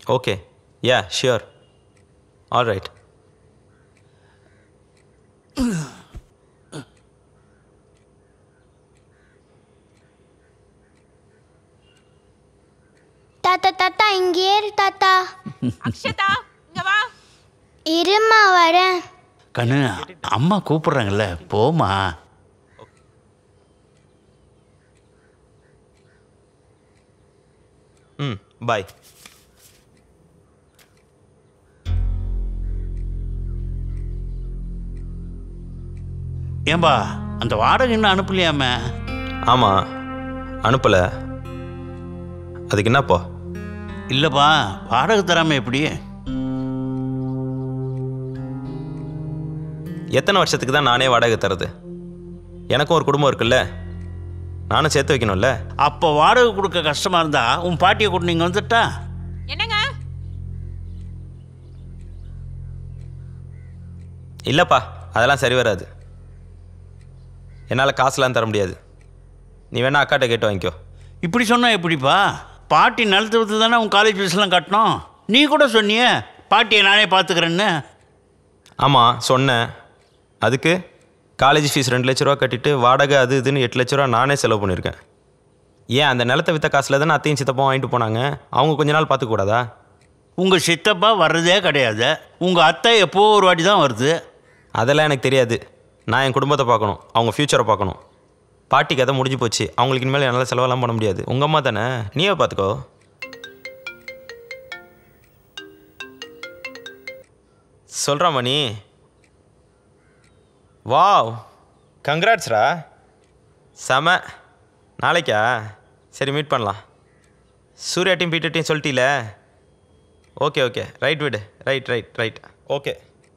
Okay ya sure all right தாத்தா தாத்தா இங்கே ஏறு தாத்தா அக்ஷதா இங்க வா இருமா வரேன் கண்ணு அம்மா கூப்பிடுறாங்கல்ல போமா ம் பாய் ஏன்பா அந்த வாடகை இன்னும் அனுப்பலையாமே ஆமாம் அனுப்பலை அதுக்கு என்னப்போ இல்லைப்பா வாடகை தராம எப்படி எத்தனை வருஷத்துக்கு தான் நானே வாடகை தரது எனக்கும் ஒரு குடும்பம் இருக்குல்ல நானும் சேர்த்து வைக்கணும்ல அப்போ வாடகை கொடுக்க கஷ்டமா இருந்தா உன் பாட்டியை கூட நீங்க வந்துட்டா என்னங்க இல்லைப்பா அதெல்லாம் சரி வராது என்னால் காசுலாம் தர முடியாது நீ வேணா அக்காட்ட கேட்டு வாங்கிக்கோ இப்படி சொன்னா எப்படிப்பா பாட்டி நிலத்து வித்து தானே உன் காலேஜ் ஃபீஸ்லாம் கட்டணும் நீ கூட சொன்னியே பாட்டியை நானே பார்த்துக்கிறேன்னு ஆமாம் சொன்னேன் அதுக்கு காலேஜ் ஃபீஸ் ரெண்டு லட்ச ரூபா கட்டிட்டு வாடகை அது இதுன்னு எட்டு லட்ச ரூபா நானே செலவு பண்ணியிருக்கேன் ஏன் அந்த நிலத்தை விற்ற காசில் தானே அத்தையும் சித்தப்பா வாங்கிட்டு போனாங்க அவங்க கொஞ்ச நாள் பார்த்துக்கூடாதா உங்கள் சித்தப்பா வர்றதே கிடையாது உங்கள் அத்தை எப்போ ஒரு வாட்டி தான் வருது அதெல்லாம் எனக்கு தெரியாது நான் என் குடும்பத்தை பார்க்கணும் அவங்க ஃப்யூச்சரை பார்க்கணும் பாட்டி கதை முடிஞ்சு போச்சு அவங்களுக்கு இனிமேல் என்னால் செலவெல்லாம் பண்ண முடியாது உங்கள் அம்மா தானே நீயே பார்த்துக்கோ சொல்கிறா மணி வாவ் கங்க்ராட்ஸ்ரா செம நாளைக்கா சரி மீட் பண்ணலாம் சூர்யா டீம் பீட்டர் டீம் சொல்லிட்டீல ஓகே ஓகே ரைட் விடு ரைட் ரைட் ரைட் ஓகே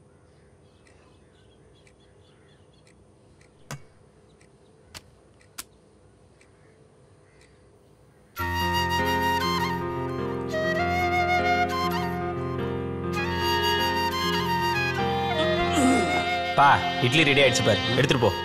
பா இட்லி ரெடி ஆயிடுச்சு பாரு எடுத்துட்டு போ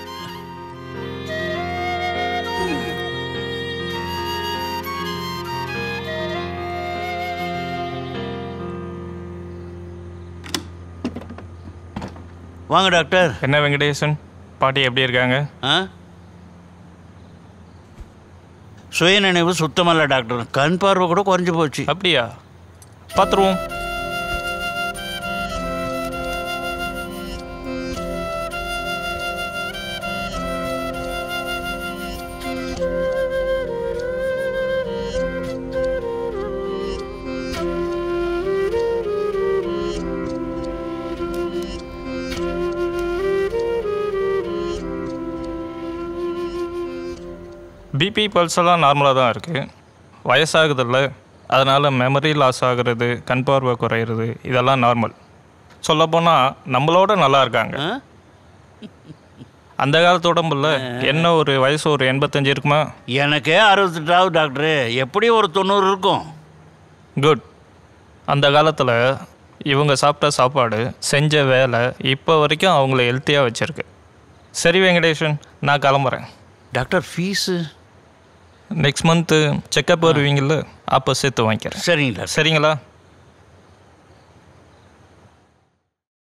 வாங்க டாக்டர் என்ன வெங்கடேசன் பாட்டி எப்படி இருக்காங்க ஆ சுயநினைவு சுத்தமல்ல டாக்டர் கண் பார்வை கூட குறைஞ்சு போச்சு அப்படியா பார்த்துருவோம் பிபி பல்ஸ் எல்லாம் நார்மலாக தான் இருக்குது வயசாகுதில்ல அதனால் மெமரி லாஸ் ஆகுறது கண் பார்வை குறையிறது இதெல்லாம் நார்மல் சொல்லப்போனால் நம்மளோட நல்லா இருக்காங்க ஆ? அந்த காலத்து உடம்புல என்ன ஒரு வயசு ஒரு எண்பத்தஞ்சு இருக்குமா எனக்கே அறுபத்தெட்டாவது டாக்டரு எப்படியும் ஒரு தொண்ணூறு இருக்கும் குட் அந்த காலத்தில் இவங்க சாப்பிட்ட சாப்பாடு செஞ்ச வேலை இப்போ வரைக்கும் அவங்கள ஹெல்த்தியாக வச்சுருக்கு சரி வெங்கடேஷன் நான் கிளம்புறேன் doctor fees next month checkup வருவீங்கள்ல அப்போ சேர்த்து வாங்கிக்கிறேன் சரிங்க டாக்டர் சரிங்களா